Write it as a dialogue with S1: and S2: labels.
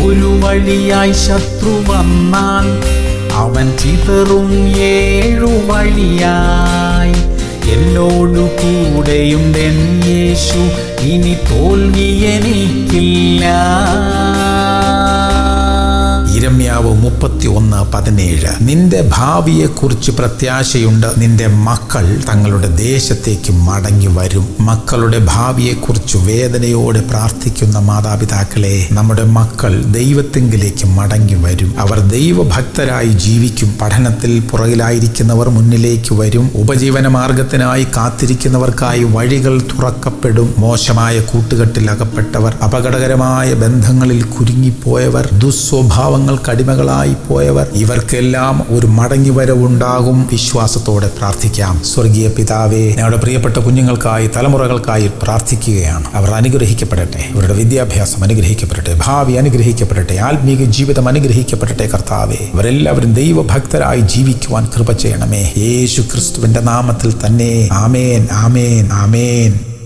S1: ഒരു വഴിയായി ശത്രു വന്നാൽ അവൻ ചിതറും ഏഴു വഴിയായി എന്നോടു കൂടെയുണ്ടെൻ യേശു ഇനി തോൽവി എനിക്കില്ല
S2: ഇരമ്യാവ് മുപ്പത്തി ഒന്ന് പതിനേഴ് നിന്റെ ഭാവിയെക്കുറിച്ച് പ്രത്യാശയുണ്ട് നിന്റെ മക്കൾ തങ്ങളുടെ ദേശത്തേക്ക് മടങ്ങി വരും മക്കളുടെ ഭാവിയെക്കുറിച്ച് വേദനയോടെ പ്രാർത്ഥിക്കുന്ന മാതാപിതാക്കളെ നമ്മുടെ മക്കൾ ദൈവത്തെങ്കിലേക്ക് മടങ്ങി വരും അവർ ദൈവഭക്തരായി ജീവിക്കും പഠനത്തിൽ പുറകിലായിരിക്കുന്നവർ മുന്നിലേക്ക് വരും ഉപജീവന മാർഗത്തിനായി കാത്തിരിക്കുന്നവർക്കായി വഴികൾ തുറക്കപ്പെടും മോശമായ കൂട്ടുകെട്ടിൽ അകപ്പെട്ടവർ അപകടകരമായ ബന്ധങ്ങളിൽ കുരുങ്ങിപ്പോയവർ ദുസ്വഭാവങ്ങൾക്ക് അടിമകളായി പോയവർ ഇവർക്കെല്ലാം ഒരു മടങ്ങി വരവുണ്ടാകും വിശ്വാസത്തോടെ പ്രാർത്ഥിക്കാം സ്വർഗീയ പിതാവേ ഞങ്ങളുടെ പ്രിയപ്പെട്ട കുഞ്ഞുങ്ങൾക്കായി തലമുറകൾക്കായി പ്രാർത്ഥിക്കുകയാണ് അവർ അനുഗ്രഹിക്കപ്പെടട്ടെ അവരുടെ വിദ്യാഭ്യാസം അനുഗ്രഹിക്കപ്പെടട്ടെ ഭാവി അനുഗ്രഹിക്കപ്പെടട്ടെ ആത്മീക ജീവിതം അനുഗ്രഹിക്കപ്പെടട്ടെ കർത്താവേ അവരെല്ലാവരും ദൈവഭക്തരായി ജീവിക്കുവാൻ കൃപ ചെയ്യണമേ യേശു ക്രിസ്തുവിന്റെ നാമത്തിൽ തന്നെ ആമേൻ ആമേൻ ആമേൻ